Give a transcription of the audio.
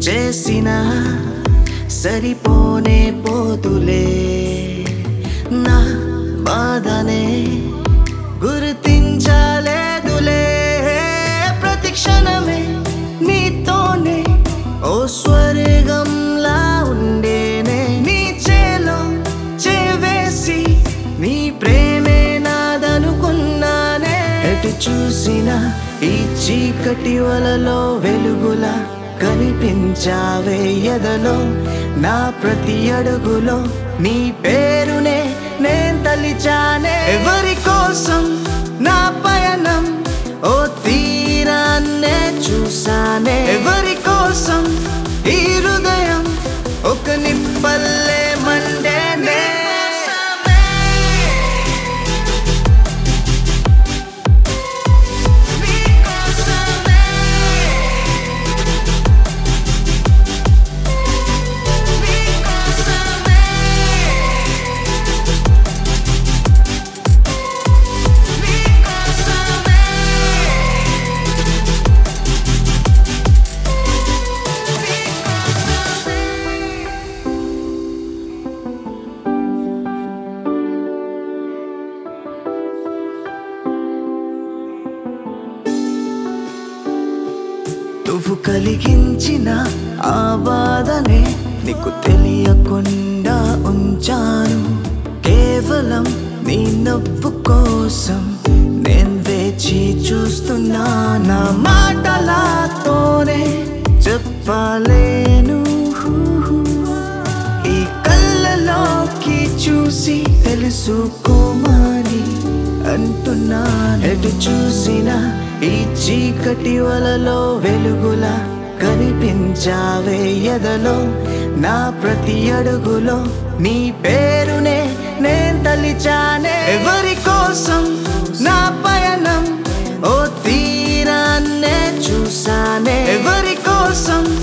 చేసిన సరిపోనే పోతులే నా బాధనే గుర్తించలేదులే ప్రతి క్షణమే నీతోనే ఓ స్వర్గంలా ఉండేనే నీ చేలో చేవేసి నీ ప్రేమే నాదనుకున్నానే ఎటు చూసినా ఈ చీకటి వలలో వెలుగులా కనిపించావే ఎదలో నా ప్రతి అడుగులో నీ పేరునే నేను తలిచానే ఎవరి కోసం నా పయనం ఓ తీరాన్నే చూసానే ఎవరి కోసం ఈ హృదయం ఒక నిప్పల్లే మండేనే నువ్వు కలిగించిన ఆ బాధనే నీకు తెలియకుండా ఉంచాను కేవలం నీ నవ్వు కోసం నేను వేచి చూస్తున్నా నా మాటలతోనే చెప్పలేను ఈ కళ్ళలోకి చూసి తెలుసుకోమని అంటున్నాను ఎటు చూసినా ఈ చీకటి వలలో వెలుగులా కనిపించావే ఎదలో నా ప్రతి అడుగులో నీ పేరునే నేను తలిచానే ఎవరి కోసం నా పయనం ఓ తీరాన్నే చూసానే ఎవరి కోసం